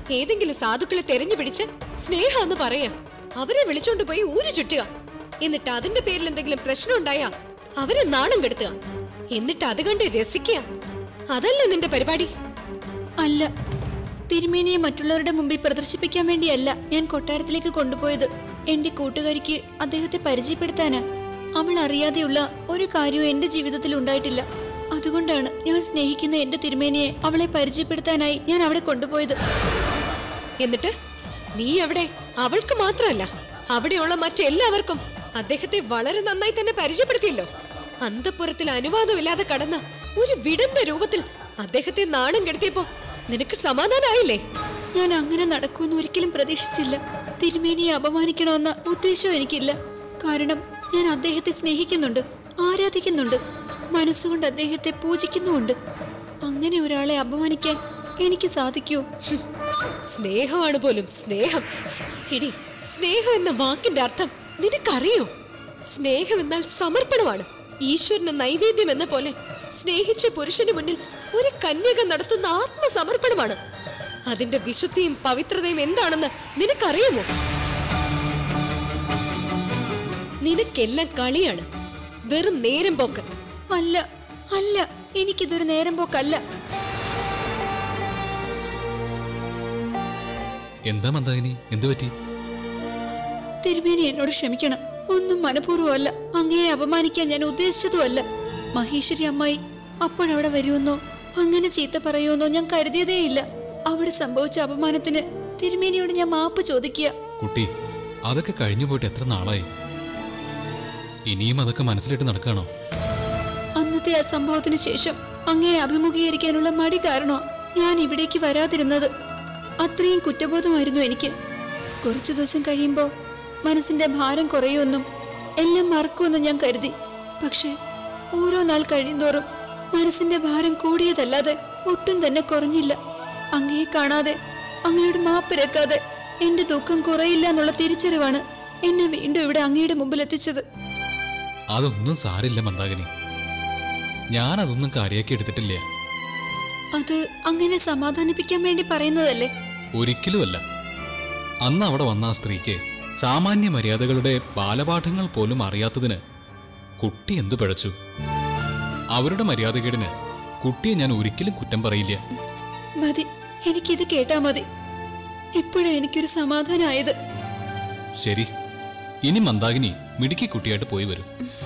ഏതെങ്കിലും സാധുക്കളെ തെരഞ്ഞു പിടിച്ച് സ്നേഹാന്ന് പറയാ അവരെ വിളിച്ചോണ്ട് പോയി ഊരു ചുറ്റുക എന്നിട്ട് അതിന്റെ പേരിൽ എന്തെങ്കിലും പ്രശ്നം ഉണ്ടായാ അവരെ നാണം കെടുത്തുക എന്നിട്ട് അത് കണ്ട് രസിക്കുക അതല്ലേ നിന്റെ പരിപാടി അല്ല തിരുമേനിയെ മറ്റുള്ളവരുടെ മുമ്പിൽ പ്രദർശിപ്പിക്കാൻ വേണ്ടിയല്ല ഞാൻ കൊട്ടാരത്തിലേക്ക് കൊണ്ടുപോയത് എന്റെ കൂട്ടുകാരിക്ക് അദ്ദേഹത്തെ പരിചയപ്പെടുത്താനാ അവൾ അറിയാതെയുള്ള ഒരു കാര്യവും എന്റെ ജീവിതത്തിൽ ഉണ്ടായിട്ടില്ല അതുകൊണ്ടാണ് ഞാൻ സ്നേഹിക്കുന്ന എന്റെ തിരുമേനിയെ അവളെ പരിചയപ്പെടുത്താനായി ഞാൻ അവിടെ കൊണ്ടുപോയത് എന്നിട്ട് നീ അവിടെ അവൾക്ക് മാത്രമല്ല അവിടെയുള്ള മറ്റെല്ലാവർക്കും അദ്ദേഹത്തെ വളരെ നന്നായി തന്നെ പരിചയപ്പെടുത്തിയല്ലോ അന്തപുരത്തിൽ അനുവാദമില്ലാതെ കടന്ന ഒരു വിടന്റെ രൂപത്തിൽ അദ്ദേഹത്തെ നാണം കെടുത്തിയപ്പോ നിനക്ക് സമാധാനായില്ലേ ഞാൻ അങ്ങനെ നടക്കുമെന്ന് ഒരിക്കലും പ്രതീക്ഷിച്ചില്ല തിരുമേനിയെ അപമാനിക്കണമെന്ന ഉദ്ദേശവും എനിക്കില്ല കാരണം ഞാൻ അദ്ദേഹത്തെ സ്നേഹിക്കുന്നുണ്ട് ആരാധിക്കുന്നുണ്ട് മനസ്സുകൊണ്ട് അദ്ദേഹത്തെ പൂജിക്കുന്നുമുണ്ട് അങ്ങനെ ഒരാളെ അപമാനിക്കാൻ എനിക്ക് സാധിക്കുമോ ഹും, സ്നേഹമാണ് പോലും സ്നേഹം എടി സ്നേഹം എന്ന വാക്കിന്റെ അർത്ഥം നിനക്കറിയോ സ്നേഹം എന്നാൽ സമർപ്പണമാണ് ഈശ്വരന് നൈവേദ്യം എന്ന പോലെ സ്നേഹിച്ച പുരുഷന് മുന്നിൽ ഒരു കന്യക നടത്തുന്ന ആത്മസമർപ്പണമാണ് അതിന്റെ വിശുദ്ധിയും പവിത്രതയും എന്താണെന്ന് നിനക്കറിയുമോ നിനക്കെല്ലാം കളിയാണ് വെറും നേരം പോക്ക് അല്ല അല്ല എനിക്കിതൊരു നേരം പോക്കല്ല എന്താ മന്ദാകിനി എന്തു പറ്റി തിരുമേനി എന്നോട് ക്ഷമിക്കണം ഒന്നും മനഃപൂർവ്വമല്ല അങ്ങയെ അപമാനിക്കാൻ ഞാൻ ഉദ്ദേശിച്ചതുമല്ല മഹേശ്വരി അമ്മായി അപ്പോഴവിടെ വരുമെന്നോ അങ്ങനെ ചീത്ത പറയുമെന്നോ ഞാൻ കരുതിയതേയില്ല അവിടെ സംഭവിച്ച അപമാനത്തിന് തിരുമേനിയോട് ഞാൻ മാപ്പ് ചോദിക്കുക കുട്ടി അതൊക്കെ കഴിഞ്ഞു പോയിട്ട് എത്ര നാളായി ഇനിയും അതൊക്കെ മനസ്സിലിട്ട് നടക്കുകയാണോ അന്നത്തെ ആ സംഭവത്തിന് ശേഷം അങ്ങയെ അഭിമുഖീകരിക്കാനുള്ള മടി കാരണോ ഞാൻ ഇവിടേക്ക് വരാതിരുന്നത് അത്രയും കുറ്റബോധമായിരുന്നു എനിക്ക് കുറച്ചു ദിവസം കഴിയുമ്പോൾ മനസ്സിന്റെ ഭാരം കുറയുമെന്നും എല്ലാം മറക്കുമെന്നും ഞാൻ കരുതി പക്ഷേ ഓരോ നാൾ കഴിയുന്തോറും മനസ്സിന്റെ ഭാരം കൂടിയതല്ലാതെ ഒട്ടും തന്നെ കുറഞ്ഞില്ല അങ്ങയെ കാണാതെ അങ്ങയോട് മാപ്പിരക്കാതെ എന്റെ ദുഃഖം കുറയില്ല എന്നുള്ള തിരിച്ചറിവാണ് എന്നെ വീണ്ടും ഇവിടെ അങ്ങയുടെ മുമ്പിൽ എത്തിച്ചത് അതൊന്നും സാരില്ല മന്ദാകിനി ഞാനതൊന്നും കാര്യമാക്കി എടുത്തിട്ടില്ല അത് അങ്ങനെ സമാധാനിപ്പിക്കാൻ വേണ്ടി പറയുന്നതല്ലേ ഒരിക്കലുമല്ല അന്ന് അവിടെ വന്ന ആ സ്ത്രീക്ക് സാമാന്യ മര്യാദകളുടെ ബാലപാഠങ്ങൾ പോലും അറിയാത്തതിന് കുട്ടി എന്തു പിഴച്ചു അവരുടെ മര്യാദകേടിന് കുട്ടിയെ ഞാൻ ഒരിക്കലും കുറ്റം പറയില്ല മതി എനിക്കിത് കേട്ടാ മതി ഇപ്പോഴാ എനിക്കൊരു സമാധാനമായത് ശരി ഇനി മന്ദാകിനി മിടുക്കി കുട്ടിയായിട്ട് പോയി വരും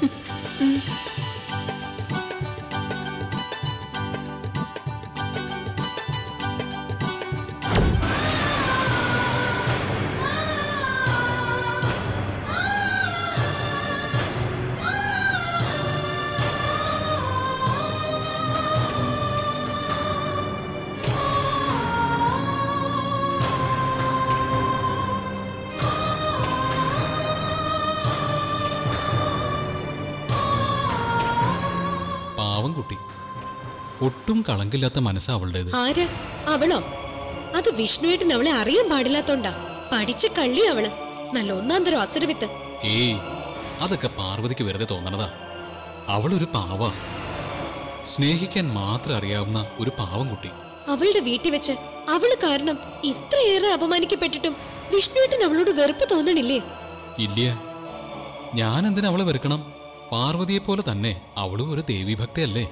പാവം കുട്ടി ഒട്ടും കളങ്കില്ലാത്ത മനസ്സാ അവളുടേത് ആര് അവളോ അത് വിഷ്ണുവേട്ടൻ അവളെ അറിയാൻ പാടില്ലാത്തോണ്ടാ പഠിച്ച കള്ളി അവള് നല്ല ഒന്നാം തരം അസുരവിത്ത് ഏയ് അതൊക്കെ പാർവതിക്ക് വെറുതെ തോന്നണതാ അവളൊരു പാവ സ്നേഹിക്കാൻ മാത്രം അറിയാവുന്ന ഒരു പാവം കുട്ടി അവളുടെ വീട്ടിൽ വെച്ച് അവള് കാരണം ഇത്രയേറെ അപമാനിക്കപ്പെട്ടിട്ടും വിഷ്ണുവേട്ടൻ അവളോട് വെറുപ്പ് തോന്നണില്ലേ ഇല്ല ഞാൻ എന്തിനാ അവളെ വെറുക്കണം പാർവതിയെ പോലെ തന്നെ അവളും ഒരു ദേവീഭക്തയല്ലേ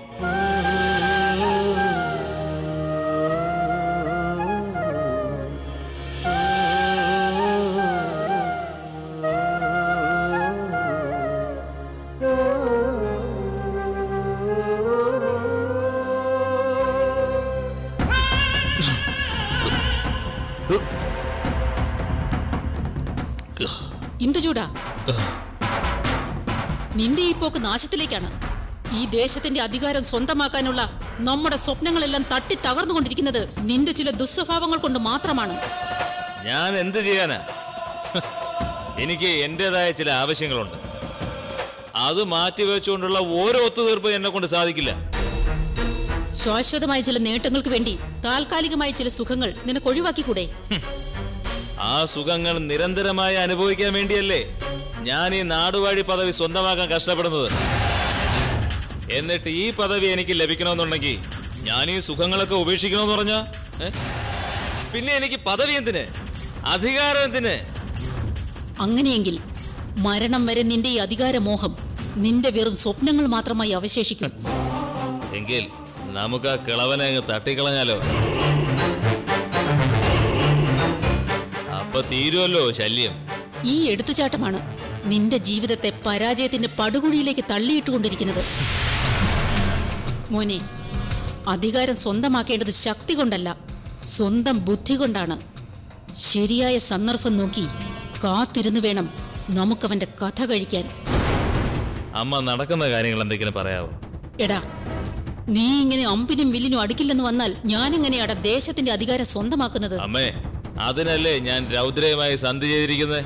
ഇന്ദുചൂടാ നിന്റെ ഈ പോക്ക് നാശത്തിലേക്കാണ് ഈ ദേശത്തിന്റെ അധികാരം സ്വന്തമാക്കാനുള്ള നമ്മുടെ സ്വപ്നങ്ങളെല്ലാം തട്ടി തകർന്നുകൊണ്ടിരിക്കുന്നത് നിന്റെ ചില ദുസ്വഭാവങ്ങൾ കൊണ്ട് മാത്രമാണ് ഞാൻ എന്ത് ചെയ്യാനാ ഹ്, എനിക്ക് എന്റേതായ ചില ആവശ്യങ്ങളുണ്ട് അത് മാറ്റിവെച്ചുകൊണ്ടുള്ള ഓരോ ഒത്തുതീർപ്പും എന്നെ കൊണ്ട് സാധിക്കില്ല ശാശ്വതമായ ചില നേട്ടങ്ങൾക്ക് വേണ്ടി താൽക്കാലികമായ ചില സുഖങ്ങൾ നിനക്ക് ഒഴിവാക്കിക്കൂടെ ആ സുഖങ്ങൾ നിരന്തരമായി അനുഭവിക്കാൻ വേണ്ടിയല്ലേ ഞാൻ ഈ നാടുവാഴി പദവി സ്വന്തമാക്കാൻ കഷ്ടപ്പെടുന്നത് എന്നിട്ട് ഈ പദവി എനിക്ക് ലഭിക്കണമെന്നുണ്ടെങ്കിൽ ഞാൻ ഈ സുഖങ്ങളൊക്കെ ഉപേക്ഷിക്കണമെന്ന് പറഞ്ഞാ ഏ? പിന്നെ എനിക്ക് പദവി എന്തിന് അധികാരം എന്തിന് അങ്ങനെയെങ്കിൽ മരണം വരെ നിന്റെ ഈ അധികാരമോഹം നിന്റെ വെറും സ്വപ്നങ്ങൾ മാത്രമായി അവശേഷിക്കും എങ്കിൽ നമുക്ക് ആ കിളവനെ അങ്ങ് തട്ടിക്കളഞ്ഞാലോ അപ്പൊ തീരുമല്ലോ ശല്യം ഈ എടുത്തുചാട്ടമാണ് നിന്റെ ജീവിതത്തെ പരാജയത്തിന്റെ പടുകുഴിയിലേക്ക് തള്ളിയിട്ടുകൊണ്ടിരിക്കുന്നത് മോനെ അധികാരം സ്വന്തമാക്കേണ്ടത് ശക്തി കൊണ്ടല്ല സ്വന്തം ബുദ്ധി കൊണ്ടാണ് ശരിയായ സന്ദർഭം നോക്കി കാത്തിരുന്ന് വേണം നമുക്കവന്റെ കഥ കഴിക്കാൻ അമ്മ നടക്കുന്ന കാര്യങ്ങൾ എന്തെങ്കിലും പറയാവോ എടാ നീ ഇങ്ങനെ അമ്പിനും വില്ലിനും അടുക്കില്ലെന്ന് വന്നാൽ ഞാനെങ്ങനെയാടാ ദേശത്തിന്റെ അധികാരം സ്വന്തമാക്കുന്നത് അമ്മേ അതിനല്ലേ ഞാൻ രൗദ്രയുമായി സന്ധി ചെയ്തിരിക്കുന്നത്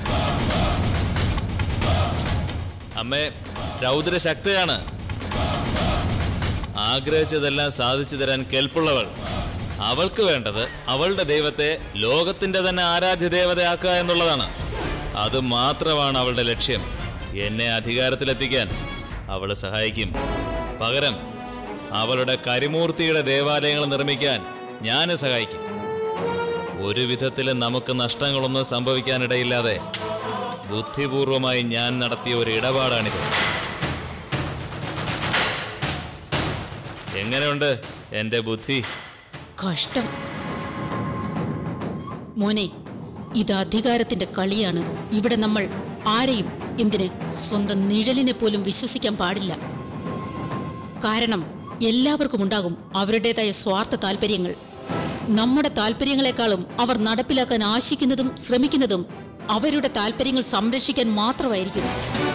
അമ്മേ രൗദ്ര ശക്തയാണ് ആഗ്രഹിച്ചതെല്ലാം സാധിച്ചു തരാൻ കെൽപ്പുള്ളവൾ അവൾക്ക് വേണ്ടത് അവളുടെ ദൈവത്തെ ലോകത്തിന്റെ തന്നെ ആരാധ്യ ദേവതയാക്കുക എന്നുള്ളതാണ് അത് മാത്രമാണ് അവളുടെ ലക്ഷ്യം എന്നെ അധികാരത്തിലെത്തിക്കാൻ അവൾ സഹായിക്കും പകരം അവളുടെ കരിമൂർത്തിയുടെ ദേവാലയങ്ങൾ നിർമ്മിക്കാൻ ഞാൻ സഹായിക്കും ഒരു വിധത്തിലും നമുക്ക് നഷ്ടങ്ങളൊന്നും സംഭവിക്കാനിടയില്ലാതെ ബുദ്ധിപൂർവമായി ഞാൻ നടത്തിയ ഒരു ഇടപാടാണിത് എങ്ങനെയുണ്ട് എന്റെ ബുദ്ധി കഷ്ടം മോനെ ഇത് അധികാരത്തിന്റെ കളിയാണ് ഇവിടെ നമ്മൾ ആരെയും എന്തിന് സ്വന്തം നിഴലിനെ പോലും വിശ്വസിക്കാൻ പാടില്ല കാരണം എല്ലാവർക്കും ഉണ്ടാകും അവരുടേതായ സ്വാർത്ഥ താല്പര്യങ്ങൾ നമ്മുടെ താല്പര്യങ്ങളെക്കാളും അവർ നടപ്പിലാക്കാൻ ആശിക്കുന്നതും ശ്രമിക്കുന്നതും അവരുടെ താല്പര്യങ്ങൾ സംരക്ഷിക്കാൻ മാത്രമായിരിക്കും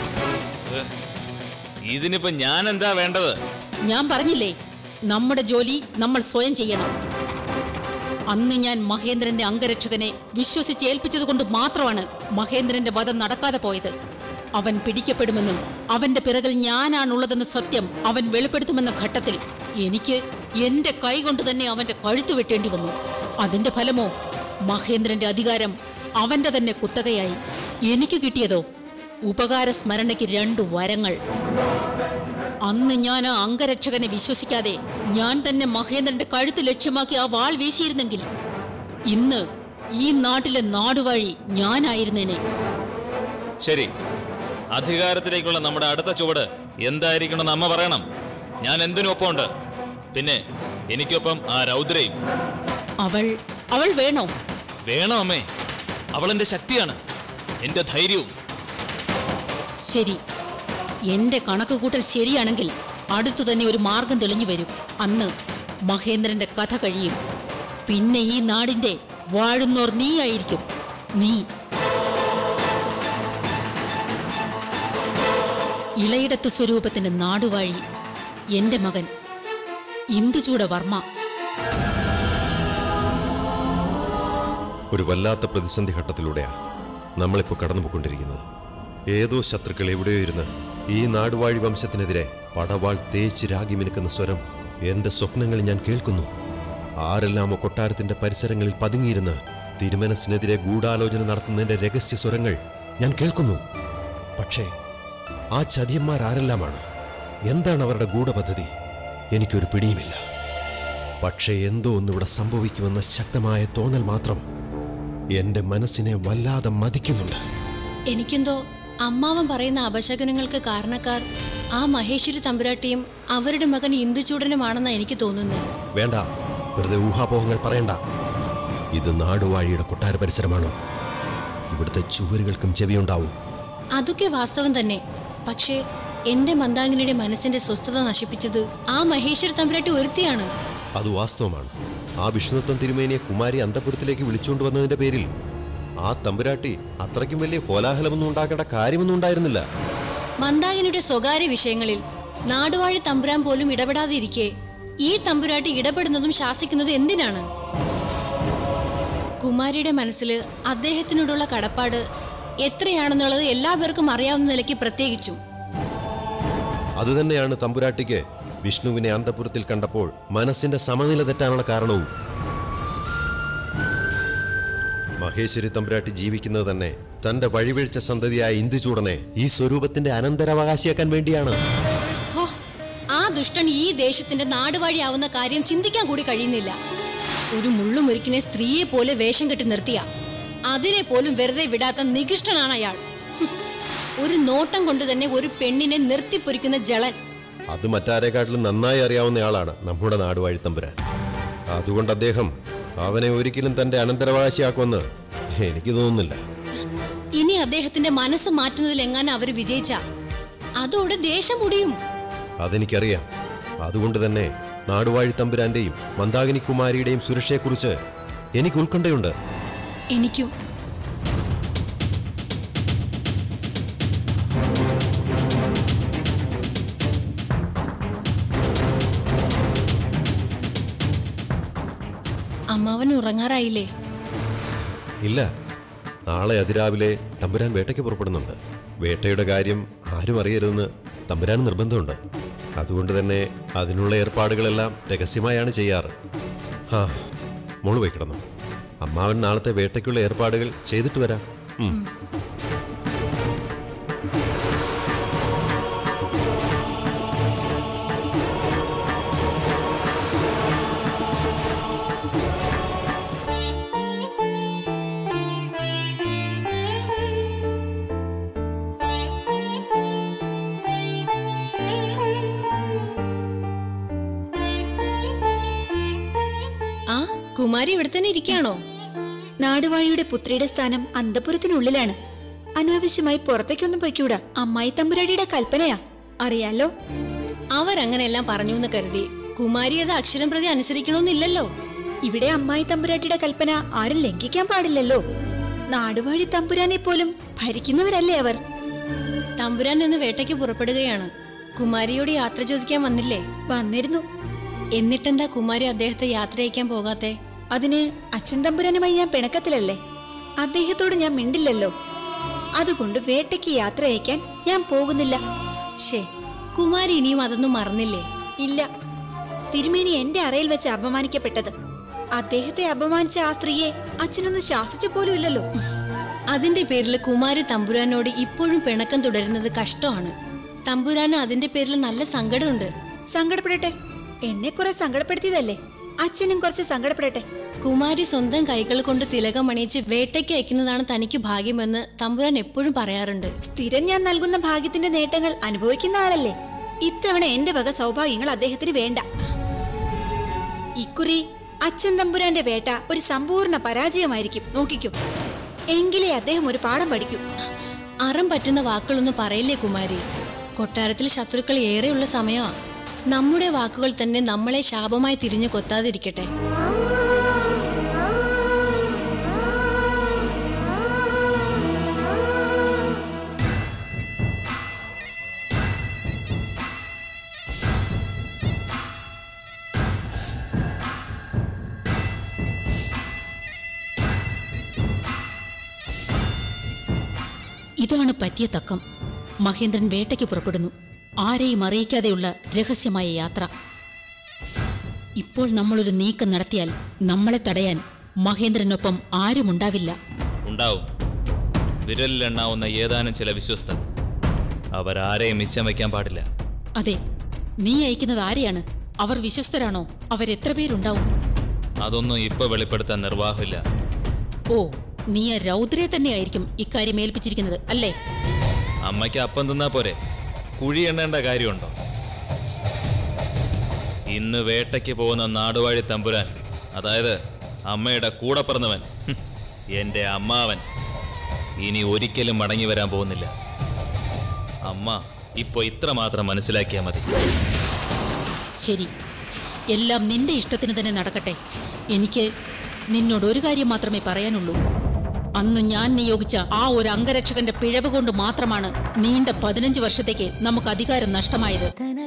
ഇതിനിപ്പോ ഞാൻ എന്താ വേണ്ടത് ഞാൻ പറഞ്ഞില്ലേ നമ്മുടെ ജോലി നമ്മൾ സ്വയം ചെയ്യണം അന്ന് ഞാൻ മഹേന്ദ്രന്റെ അംഗരക്ഷകനെ വിശ്വസിച്ച് ഏൽപ്പിച്ചതുകൊണ്ട് മാത്രമാണ് മഹേന്ദ്രന്റെ വധം നടക്കാതെ പോയത് അവൻ പിടിക്കപ്പെടുമെന്നും അവന്റെ പിറകിൽ ഞാനാണുള്ളതെന്ന സത്യം അവൻ വെളിപ്പെടുത്തുമെന്ന ഘട്ടത്തിൽ എനിക്ക് എന്റെ കൈകൊണ്ട് തന്നെ അവന്റെ കഴുത്ത് വെട്ടേണ്ടി വന്നു അതിന്റെ ഫലമോ മഹേന്ദ്രന്റെ അധികാരം അവന്റെ തന്നെ കുത്തകയായി എനിക്ക് കിട്ടിയതോ ഉപകാര സ്മരണയ്ക്ക് രണ്ടു വരങ്ങൾ അന്ന് ഞാൻ ആ അംഗരക്ഷകനെ വിശ്വസിക്കാതെ ഞാൻ തന്നെ മഹേന്ദ്രന്റെ കഴുത്ത് ലക്ഷ്യമാക്കി ആ വാൾ വീശിയിരുന്നെങ്കിൽ ഇന്ന് ഈ നാട്ടിലെ നാടുവഴി ഞാനായിരുന്നേനെ ശരി അധികാരത്തിലേക്കുള്ള നമ്മുടെ അടുത്ത ചുവട് എന്തായിരിക്കണമെന്ന് അമ്മ പറയണം ഞാൻ എന്തിനൊപ്പമുണ്ട് പിന്നെ എനിക്കൊപ്പം ആ രൗദ്രയും അവൾ അവൾ വേണോ വേണം അമ്മേ അവൾ എന്റെ ശക്തിയാണ് എന്റെ ധൈര്യവും ശരി എന്റെ കണക്കുകൂട്ടൽ ശരിയാണെങ്കിൽ അടുത്തു തന്നെ ഒരു മാർഗം തെളിഞ്ഞു വരും അന്ന് മഹേന്ദ്രന്റെ കഥ കഴിയും പിന്നെ ഈ നാടിന്റെ വാഴുന്നോർ നീയായിരിക്കും നീ ഇളയിടത്തു സ്വരൂപത്തിന്റെ നാടുവാഴി എന്റെ മകൻ ഇന്ദുചൂട വർമ്മ ഒരു വല്ലാത്ത പ്രതിസന്ധി ഘട്ടത്തിലൂടെയാ നമ്മളിപ്പോൾ കടന്നുപോയിക്കൊണ്ടിരിക്കുന്നത് ഏതോ ശത്രുക്കൾ എവിടെയോ ഇരുന്ന് ഈ നാടുവാഴി വംശത്തിനെതിരെ പടവാൾ തേച്ച് രാഗി മിനുക്കുന്ന സ്വരം എന്റെ സ്വപ്നങ്ങളിൽ ഞാൻ കേൾക്കുന്നു ആരെല്ലാമോ കൊട്ടാരത്തിന്റെ പരിസരങ്ങളിൽ പതുങ്ങിയിരുന്ന് തിരുമനസിനെതിരെ ഗൂഢാലോചന നടത്തുന്നതിന്റെ രഹസ്യ സ്വരങ്ങൾ ഞാൻ കേൾക്കുന്നു പക്ഷേ ആ ചതിയന്മാരാരെല്ലാമാണ് എന്താണ് അവരുടെ ഗൂഢപദ്ധതി എനിക്കൊരു പിടിയുമില്ല പക്ഷേ എന്തോ ഒന്നിവിടെ സംഭവിക്കുമെന്ന ശക്തമായ തോന്നൽ മാത്രം എന്റെ മനസ്സിനെ വല്ലാതെ മതിക്കുന്നുണ്ട് എനിക്കെന്തോ അമ്മാവൻ പറയുന്ന അപശകനങ്ങൾക്ക് കാരണക്കാർ ആ മഹേശ്വരി തമ്പുരാട്ടിയും അവരുടെ മകൻ ഇന്ദുചൂടനുമാണെന്നാണ് എനിക്ക് തോന്നുന്നത് വേണ്ട വെറുതെ ഊഹാപോഹങ്ങൾ പറയണ്ട ഇത് നാടുവാഴിയുടെ കൊട്ടാര പരിസരമാണോ ഇവിടുത്തെ ചുവരുകൾക്കും ചെവിയുണ്ടാവും അതൊക്കെ വാസ്തവം തന്നെ പക്ഷേ എന്റെ മന്ദാങ്കിനിയുടെ മനസ്സിന്റെ സ്വസ്ഥത നശിപ്പിച്ചത് ആ മഹേശ്വരി തമ്പുരാട്ടി ഒരുത്തിയാണ് അത് വാസ്തവമാണ് ആ വിഷ്ണുത്വം തിരുമേനിയെ കുമാരി അന്തപുരത്തിലേക്ക് വിളിച്ചുകൊണ്ടുവന്നതിന്റെ പേരിൽ ആ തമ്പുരാട്ടി അത്രയ്ക്കും വലിയ കോലാഹലമൊന്നും ഉണ്ടാക്കേണ്ട കാര്യമൊന്നും ഉണ്ടായിരുന്നില്ല മന്ദാകിനിയുടെ സ്വകാര്യ വിഷയങ്ങളിൽ നാടുവാഴി തമ്പുരാൻ പോലും ഇടപെടാതെ ഇരിക്കെ ഈ തമ്പുരാട്ടി ഇടപെടുന്നതും ശാസിക്കുന്നതും എന്തിനാണ് കുമാരിയുടെ മനസ്സിൽ അദ്ദേഹത്തിനോടുള്ള കടപ്പാട് എത്രയാണെന്നുള്ളത് എല്ലാ പേർക്കും അറിയാവുന്ന നിലയ്ക്ക് പ്രത്യേകിച്ചും അതുതന്നെയാണ് തമ്പുരാട്ടിക്ക് വിഷ്ണുവിനെ അന്തപുരത്തിൽ കണ്ടപ്പോൾ മനസ്സിന്റെ സമനില തെറ്റാനുള്ള കാരണവും മഹേശ്വരി തമ്പുരാട്ടി ജീവിക്കുന്നത് തന്നെ തന്റെ വഴിവീഴ്ച സന്തതിയായ ഇന്ദുചൂടനെ ഈ സ്വരൂപത്തിന്റെ അനന്തരാവകാശിയാക്കാൻ വേണ്ടിയാണ് ഹോ ആ ദുഷ്ടൻ ഈ ദേശത്തിന്റെ നാടുവാഴിയാവുന്ന കാര്യം ചിന്തിക്കാൻ കൂടി കഴിയുന്നില്ല ഒരു മുള്ളുമുരുക്കിനെ സ്ത്രീയെ പോലെ വേഷം കെട്ടി നിർത്തിയ അതിനെ പോലും വെറുതെ വിടാത്ത നികൃഷ്ടനാണ് അയാൾ ഹും. ഒരു നോട്ടം കൊണ്ട് തന്നെ ഒരു പെണ്ണിനെ നിർത്തിപ്പൊരിക്കുന്ന ജളൻ അത് മറ്റാരെക്കാട്ടിലും നന്നായി അറിയാവുന്നയാളാണ് നമ്മുടെ നാടുവാഴി തമ്പുരാൻ അതുകൊണ്ട് അദ്ദേഹം അവനെ ഒരിക്കലും തന്റെ അനന്തരവാശിയാക്കുമെന്ന് എനിക്ക് തോന്നുന്നില്ല ഇനി അദ്ദേഹത്തിന്റെ മനസ്സ് മാറ്റുന്നതിൽ എങ്ങാനും അവർ വിജയിച്ച അതോടെ ദേശം മുടിയും അതെനിക്കറിയാം അതുകൊണ്ട് തന്നെ നാടുവാഴി തമ്പുരാന്റെയും മന്ദാകിനി കുമാരിയുടെയും സുരക്ഷയെക്കുറിച്ച് എനിക്ക് ഉത്കണ്ഠയുണ്ട് എനിക്കും അമ്മാവൻ ഉറങ്ങാറായില്ലേ ഇല്ല നാളെ അതിരാവിലെ തമ്പുരാൻ വേട്ടയ്ക്ക് പുറപ്പെടുന്നുണ്ട് വേട്ടയുടെ കാര്യം ആരും അറിയരുതെന്ന് തമ്പുരാൻ നിർബന്ധമുണ്ട് അതുകൊണ്ട് തന്നെ അതിനുള്ള ഏർപ്പാടുകളെല്ലാം രഹസ്യമായാണ് ചെയ്യാറ് ആ മോള് പോയി കിടന്നു അമ്മാവൻ നാളത്തെ വേട്ടയ്ക്കുള്ള ഏർപ്പാടുകൾ ചെയ്തിട്ട് വരാം ഉം. ആ കുമാരി ഇവിടെ തന്നെ ഇരിക്കുകയാണോ നാടുവാഴിയുടെ പുത്രിയുടെ സ്ഥാനം അന്തപുരത്തിനുള്ളിലാണ് അനാവശ്യമായി പുറത്തേക്കൊന്നും പൊയ്ക്കൂടാ അമ്മായി തമ്പുരാടിയുടെ കൽപ്പനയാ അറിയാലോ അവരങ്ങനെയെല്ലാം പറഞ്ഞു എന്ന് കരുതി കുമാരി അത് അക്ഷരം പ്രതി അനുസരിക്കണമെന്നില്ലല്ലോ ഇവിടെ അമ്മായി തമ്പുരാട്ടിയുടെ കൽപ്പന ആരും ലംഘിക്കാൻ പാടില്ലല്ലോ നാടുവാഴി തമ്പുരാനെ പോലും ഭരിക്കുന്നവരല്ലേ അവർ തമ്പുരാൻ നിന്ന് വേട്ടയ്ക്ക് പുറപ്പെടുകയാണ് കുമാരിയോട് യാത്ര ചോദിക്കാൻ വന്നില്ലേ വന്നിരുന്നു എന്നിട്ടെന്താ കുമാരി അദ്ദേഹത്തെ യാത്ര അയക്കാൻ പോകാത്തെ അതിന് അച്ഛൻ തമ്പുരാനുമായി ഞാൻ പിണക്കത്തിലല്ലേ അദ്ദേഹത്തോട് ഞാൻ മിണ്ടില്ലല്ലോ അതുകൊണ്ട് വേട്ടയ്ക്ക് യാത്ര അയക്കാൻ ഞാൻ പോകുന്നില്ല ഷേ കുമാരി ഇനിയും അതൊന്നും മറന്നില്ലേ ഇല്ല തിരുമേനി എന്റെ അറയിൽ വെച്ച് അപമാനിക്കപ്പെട്ടത് അദ്ദേഹത്തെ അപമാനിച്ച ആ സ്ത്രീയെ അച്ഛനൊന്ന് ശാസിച്ചു പോലും ഇല്ലല്ലോ അതിന്റെ പേരിൽ കുമാരി തമ്പുരാനോട് ഇപ്പോഴും പിണക്കം തുടരുന്നത് കഷ്ടമാണ് തമ്പുരാന് അതിന്റെ പേരിൽ നല്ല സങ്കടമുണ്ട് സങ്കടപ്പെടട്ടെ എന്നെ കുറെ സങ്കടപ്പെടുത്തിയതല്ലേ അച്ഛനും കുറച്ച് സങ്കടപ്പെടട്ടെ കുമാരി സ്വന്തം കൈകൾ കൊണ്ട് തിലകമണിയിച്ച് വേട്ടയ്ക്ക് അയക്കുന്നതാണ് തനിക്ക് ഭാഗ്യമെന്ന് തമ്പുരാൻ എപ്പോഴും പറയാറുണ്ട് സ്ഥിരം ഞാൻ നൽകുന്ന ഭാഗ്യത്തിന്റെ നേട്ടങ്ങൾ അനുഭവിക്കുന്ന ആളല്ലേ ഇത്തവണ എന്റെ വക സൗഭാഗ്യങ്ങൾ അദ്ദേഹത്തിന് വേണ്ട ഇക്കുറി അച്ഛൻ തമ്പുരാന്റെ വേട്ട ഒരു സമ്പൂർണ്ണ പരാജയമായിരിക്കും നോക്കിക്കോ എങ്കിലേ അദ്ദേഹം ഒരു പാഠം പഠിക്കൂ അറം പറ്റുന്ന വാക്കുകളൊന്നും പറയില്ലേ കുമാരി കൊട്ടാരത്തിൽ ശത്രുക്കൾ ഏറെയുള്ള സമയമാ നമ്മുടെ വാക്കുകൾ തന്നെ നമ്മളെ ശാപമായി തിരിഞ്ഞു കൊത്താതിരിക്കട്ടെ ഇതാണ് പറ്റിയ തക്കം മഹേന്ദ്രൻ വേട്ടയ്ക്ക് പുറപ്പെടുന്നു ആരെയും അറിയിക്കാതെയുള്ള രഹസ്യമായ യാത്ര ഇപ്പോൾ നമ്മളൊരു നീക്കം നടത്തിയാൽ നമ്മളെ തടയാൻ മഹേന്ദ്രനൊപ്പം ആരുമുണ്ടാവില്ല ഉണ്ടാവും വിരലിലെണ്ണാവുന്ന ഏതാനും ചില വിശ്വസ്തർ അവരാരെയും മിച്ചം വയ്ക്കാൻ പാടില്ല അതെ നീ അയക്കുന്നത് ആരെയാണ് അവർ വിശ്വസ്തരാണോ അവരെത്ര പേരുണ്ടാവും അതൊന്നും ഇപ്പൊ വെളിപ്പെടുത്താൻ നിർവാഹമില്ല ഓ നീ ആ രൗദ്രയെ തന്നെയായിരിക്കും ഇക്കാര്യം ഏൽപ്പിച്ചിരിക്കുന്നത് അല്ലേ അമ്മയ്ക്ക് അപ്പം തിന്നാ പോരെ കുഴി എണ്ണേണ്ട കാര്യമുണ്ടോ ഇന്ന് വേട്ടയ്ക്ക് പോകുന്ന നാടുവാഴി തമ്പുരാൻ അതായത് അമ്മയുടെ കൂടെ പിറന്നവൻ ഹും, എന്റെ അമ്മാവൻ ഇനി ഒരിക്കലും മടങ്ങി വരാൻ പോകുന്നില്ല അമ്മ ഇപ്പൊ ഇത്ര മാത്രം മനസ്സിലാക്കിയാൽ മതി ശരി എല്ലാം നിന്റെ ഇഷ്ടത്തിന് തന്നെ നടക്കട്ടെ എനിക്ക് നിന്നോട് ഒരു കാര്യം മാത്രമേ പറയാനുള്ളൂ അന്ന് ഞാൻ നിയോഗിച്ച ആ ഒരു അംഗരക്ഷകന്റെ പിഴവ് കൊണ്ട് മാത്രമാണ് നീണ്ട പതിനഞ്ച് വർഷത്തേക്ക് നമുക്ക് അധികാരം നഷ്ടമായത്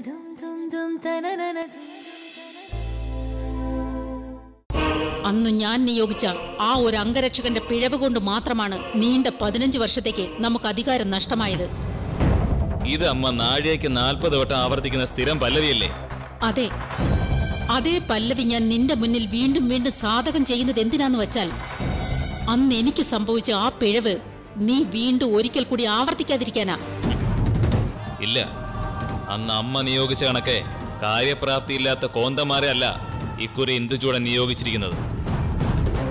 അന്നു ഞാൻ നിയോഗിച്ച ആ ഒരു അംഗരക്ഷകന്റെ പിഴവ് കൊണ്ട് മാത്രമാണ് നീണ്ട പതിനഞ്ച് വർഷത്തേക്ക് നമുക്ക് അധികാരം നഷ്ടമായത് ഇത് അമ്മ നാഴികയ്ക്ക് നാൽപ്പത് വട്ടം ആവർത്തിക്കുന്ന സ്ഥിരം പല്ലവിയല്ലേ അതെ അതേ പല്ലവി ഞാൻ നിന്റെ മുന്നിൽ വീണ്ടും വീണ്ടും സാധകം ചെയ്യുന്നത് എന്തിനാന്ന് വെച്ചാൽ അന്ന് എനിക്ക് സംഭവിച്ച ആ പിഴവ് നീ വീണ്ടും ഒരിക്കൽ കൂടി ആവർത്തിക്കാതിരിക്കാനാ ഇല്ല അന്ന് അമ്മ നിയോഗിച്ച കണക്കെ കാര്യപ്രാപ്തിയില്ലാത്ത കോന്തമാരെ അല്ല ഇക്കുറി ഇന്ദുചൂടൻ നിയോഗിച്ചിരിക്കുന്നത്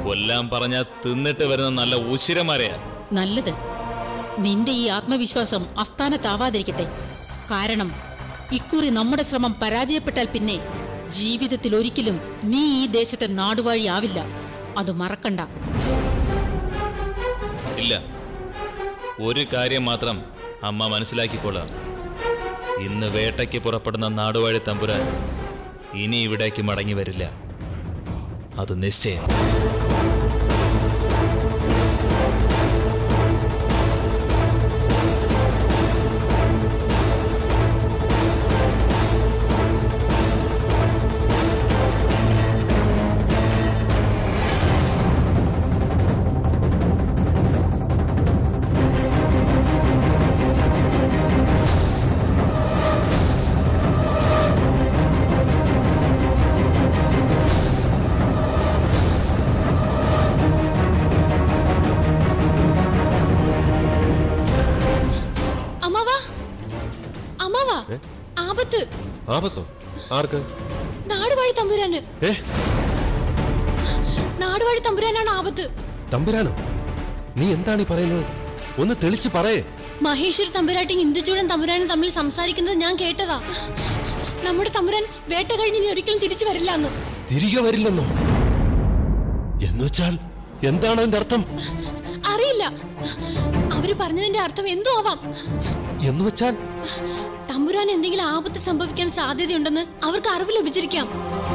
കൊല്ലാൻ പറഞ്ഞ തിന്നിട്ട് വരുന്ന നല്ല ഉശിരന്മാരെയാ നല്ലത് നിന്റെ ഈ ആത്മവിശ്വാസം അസ്ഥാനത്താവാതിരിക്കട്ടെ കാരണം ഇക്കുറി നമ്മുടെ ശ്രമം പരാജയപ്പെട്ടാൽ പിന്നെ ജീവിതത്തിൽ ഒരിക്കലും നീ ഈ ദേശത്തെ നാടുവാഴിയാവില്ല അത് മറക്കണ്ട ഇല്ല ഒരു കാര്യം മാത്രം അമ്മ മനസ്സിലാക്കിക്കൊള്ളാം ഇന്ന് വേട്ടയ്ക്ക് പുറപ്പെടുന്ന നാടുവാഴി തമ്പുരാൻ ഇനി ഇവിടേക്ക് മടങ്ങി വരില്ല അത് നിശ്ചയം അമ്മാവാ അമ്മാവാ ആപത്ത് ആപത്തോ ആർക്ക് നാടുവാഴി തമ്പുരാന് ഏ നാടുവാഴി തമ്പുരാനാണ് ആപത്ത് തമ്പുരാനോ നീ എന്താണ് ഈ പറയുന്നത് ഒന്ന് തെളിച്ച് പറയേ മഹേശ്വർ തമ്പുരാട്ടിയും ഇന്ദുചൂടൻ തമ്പുരാനും തമ്മിൽ സംസാരിക്കുന്നത് ഞാൻ കേട്ടതാ നമ്മുടെ തമ്പുരാൻ വേട്ട കഴിഞ്ഞ് ഇനി ഒരിക്കലും തിരിച്ചു വരില്ല എന്ന് തിരികെ വരില്ലെന്നോ എന്നുവെച്ചാൽ എന്താണ് അതിന്റെ അർത്ഥം അറിയില്ല അവര് പറഞ്ഞതിന്റെ അർത്ഥം എന്തോ ആവാം എന്നുവെച്ചാൽ തമ്പുരാൻ എന്തെങ്കിലും ആപത്ത് സംഭവിക്കാൻ സാധ്യതയുണ്ടെന്ന് അവർക്ക് അറിവ് ലഭിച്ചിരിക്കാം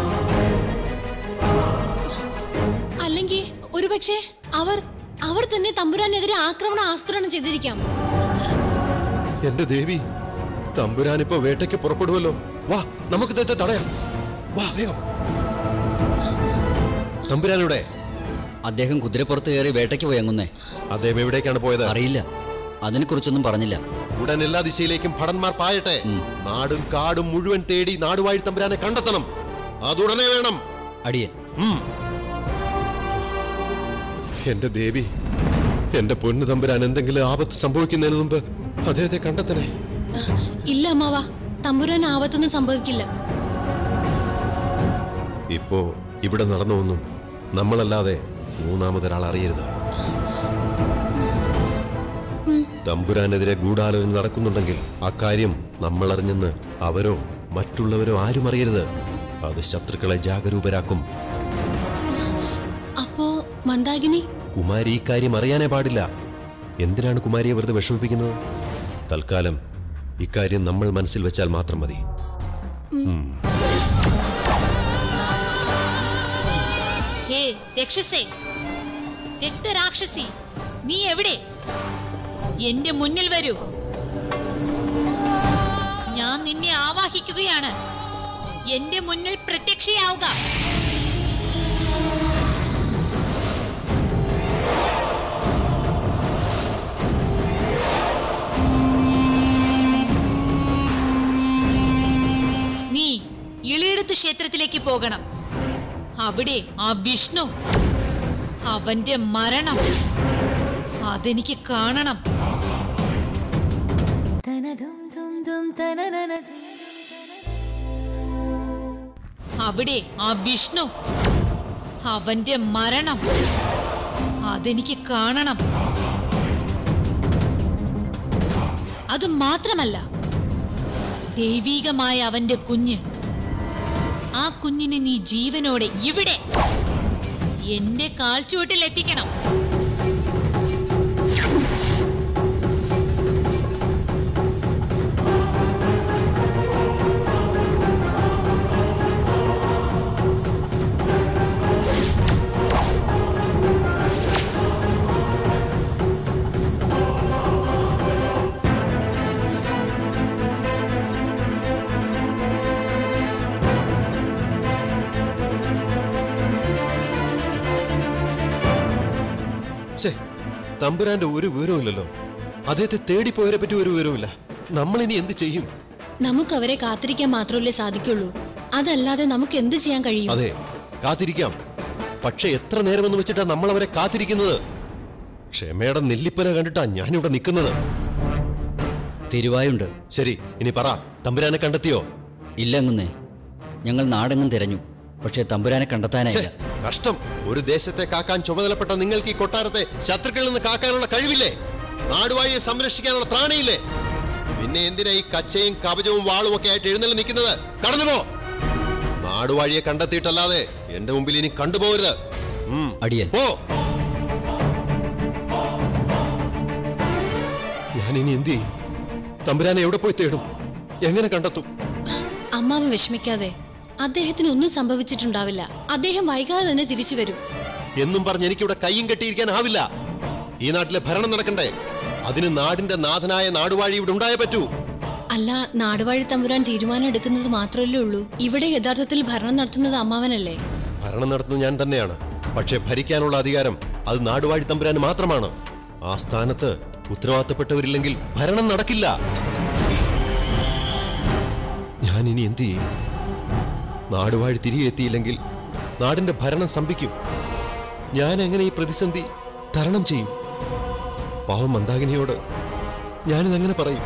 അല്ലെങ്കിൽ ഒരുപക്ഷെ അവർ അവർ തന്നെ തമ്പുരാനെതിരെ ആക്രമണ ആസ്ത്രണം ചെയ്തിരിക്കാം എന്റെ ദേവി തമ്പുരാൻ ഇപ്പൊ വേട്ടയ്ക്ക് പുറപ്പെടുവല്ലോ വാ നമുക്ക് ഇദ്ദേഹത്തെ തടയാം വാ വേഗം തമ്പുരാനിവിടെ അദ്ദേഹം കുതിരപ്പുറത്ത് കയറി വേട്ടയ്ക്ക് പോയി അങ്ങുന്നേ അദ്ദേഹം എവിടേക്കാണ് പോയത് അറിയില്ല അതിനെക്കുറിച്ചൊന്നും പറഞ്ഞില്ല ഉടൻ എല്ലാ ദിശയിലേക്കും ഭടന്മാർ പായട്ടെ നാടും കാടും മുഴുവൻ തേടി നാടുവാഴി തമ്പുരാനെ കണ്ടെത്തണം അതുടനെ വേണം അടിയൻ എന്റെ ദേവി എന്റെ പൊന്നു തമ്പുരാൻ എന്തെങ്കിലും ആപത്ത് സംഭവിക്കുന്നതിന് മുമ്പ് അദ്ദേഹത്തെ കണ്ടെത്തണേ ഇല്ല അമ്മാവാ തമ്പുരാൻ ആപത്തൊന്നും സംഭവിക്കില്ല ഇപ്പോ ഇവിടെ നടന്നൊന്നും നമ്മളല്ലാതെ മൂന്നാമതൊരാൾ അറിയരുത് തമ്പുരാനെതിരെ ഗൂഢാലോചന നടക്കുന്നുണ്ടെങ്കിൽ അക്കാര്യം നമ്മൾ അറിഞ്ഞെന്ന് അവരോ മറ്റുള്ളവരോ ആരും അറിയരുത് അത് ശത്രുക്കളെ ജാഗരൂപരാക്കും അപ്പോ മന്ദാകിനി കുമാരി ഈ കാര്യം അറിയാനേ പാടില്ല എന്തിനാണ് കുമാരിയെ വെറുതെ വിഷമിപ്പിക്കുന്നത് തൽക്കാലം ഇക്കാര്യം നമ്മൾ മനസ്സിൽ വെച്ചാൽ മാത്രം മതി ഹേ രക്ഷസേ രക്തരാക്ഷസി നീ എവിടെ എന്റെ മുന്നിൽ വരൂ ഞാൻ നിന്നെ ആവാഹിക്കുകയാണ് എന്റെ മുന്നിൽ പ്രത്യക്ഷയാവുക നീ ഇളിയെടുത്ത് ക്ഷേത്രത്തിലേക്ക് പോകണം അവിടെ ആ വിഷ്ണു അവന്റെ മരണം അതെനിക്ക് കാണണം അവിടെ ആ വിഷ്ണു അവന്റെ മരണം അതെനിക്ക് കാണണം അത് മാത്രമല്ല ദൈവീകമായ അവന്റെ കുഞ്ഞ് ആ കുഞ്ഞിനെ നീ ജീവനോടെ ഇവിടെ എന്റെ കാൽച്ചുവട്ടിൽ എത്തിക്കണം ഛേ തമ്പുരാന്റെ ഒരു വിവരവുമില്ലല്ലോ അദ്ദേഹത്തെ തേടിപ്പോയവരെ പറ്റി ഒരു വിവരവുമില്ല നമ്മൾ ഇനി എന്ത് ചെയ്യും നമുക്ക് അവരെ കാത്തിരിക്കാൻ മാത്രമല്ലേ സാധിക്കുള്ളൂ അതല്ലാതെ നമുക്ക് എന്ത് ചെയ്യാൻ കഴിയും അതെ കാത്തിരിക്കാം പക്ഷെ എത്ര നേരമെന്ന് വെച്ചിട്ടാ നമ്മൾ അവരെ കാത്തിരിക്കുന്നത് ക്ഷമയുടെ നെല്ലിപ്പല കണ്ടിട്ടാ ഞാനിവിടെ നിൽക്കുന്നത് തിരുവായുണ്ട് ശരി ഇനി പറ തമ്പുരാനെ കണ്ടെത്തിയോ ഇല്ല അങ്ങുന്നേ ഞങ്ങൾ നാടെങ്ങും തിരഞ്ഞു പക്ഷേ തമ്പുരാനെ ഛേ, കണ്ടെത്താനായില്ല കഷ്ടം ഒരു ദേശത്തെ കാക്കാൻ ചുമതലപ്പെട്ട നിങ്ങൾക്ക് ഈ കൊട്ടാരത്തെ ശത്രുക്കളിൽ നിന്ന് കാക്കാനുള്ള കഴിവില്ലേ നാടുവാഴിയെ സംരക്ഷിക്കാനുള്ള ത്രാണിയില്ലേ പിന്നെ എന്തിനാ ഈ കച്ചയും കവചവും വാളും ഒക്കെ ആയിട്ട് എഴുന്നള്ളി നിൽക്കുന്നത് കടന്നുപോ നാടുവാഴിയെ കണ്ടെത്തിയിട്ടല്ലാതെ എന്റെ മുമ്പിൽ ഇനി കണ്ടുപോകരുത് ഉം, അടിയൻ പോ ഞാൻ ഇനി എന്ത് ചെയ്യും തമ്പുരാനെ എവിടെ പോയി തേടും എങ്ങനെ കണ്ടെത്തും അമ്മാവൻ വിഷമിക്കാതെ അദ്ദേഹത്തിന് ഒന്നും സംഭവിച്ചിട്ടുണ്ടാവില്ല അദ്ദേഹം വൈകാതെ തന്നെ തിരിച്ചു വരും എന്നും പറഞ്ഞ് എനിക്കിവിടെ കയ്യും കെട്ടിയിരിക്കാനാവില്ല ഈ നാട്ടിലെ ഭരണം നടക്കണ്ടേ അതിന് നാടിന്റെ നാഥനായ നാടുവാഴി ഇവിടെ ഉണ്ടായേ പറ്റൂ അല്ല നാടുവാഴി തമ്പുരാൻ തീരുമാനം എടുക്കുന്നത് മാത്രമല്ലേ ഉള്ളൂ ഇവിടെ യഥാർത്ഥത്തിൽ ഭരണം നടത്തുന്നത് അമ്മാവനല്ലേ ഭരണം നടത്തുന്നത് ഞാൻ തന്നെയാണ് പക്ഷേ ഭരിക്കാനുള്ള അധികാരം അത് നാടുവാഴി തമ്പുരാന് മാത്രമാണ് ആ സ്ഥാനത്ത് ഉത്തരവാദിത്തപ്പെട്ടവരില്ലെങ്കിൽ ഭരണം നടക്കില്ല ഞാൻ ഇനി എന്ത് ചെയ്യും നാടുവാഴി തിരികെ എത്തിയില്ലെങ്കിൽ നാടിന്റെ ഭരണം സ്തംഭിക്കും ഞാൻ എങ്ങനെ ഈ പ്രതിസന്ധി തരണം ചെയ്യും പാവം മന്ദാകിനിയോട് ഞാനിതെങ്ങനെ പറയും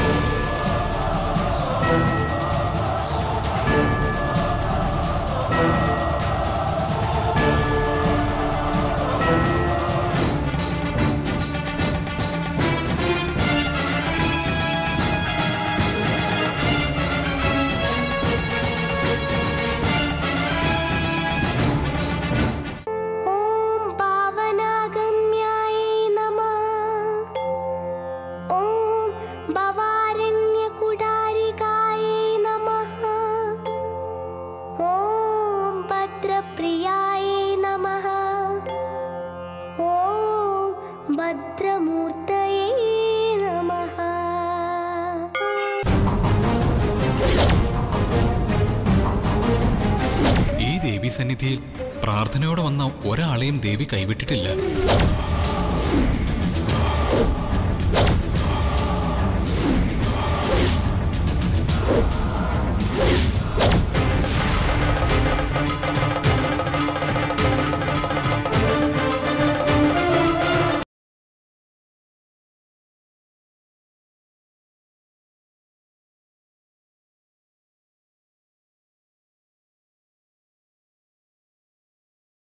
ॐ पावनागम्यायै नमः ॐ भवारण्यकुडारिकायै नमः ॐ भद्रप्रियायै नमः ॐ भद्रमूर्तये नमः ഈ ദേവീ സന്നിധിയിൽ പ്രാർത്ഥനയോടെ വന്ന ഒരാളെയും ദേവി കൈവിട്ടിട്ടില്ല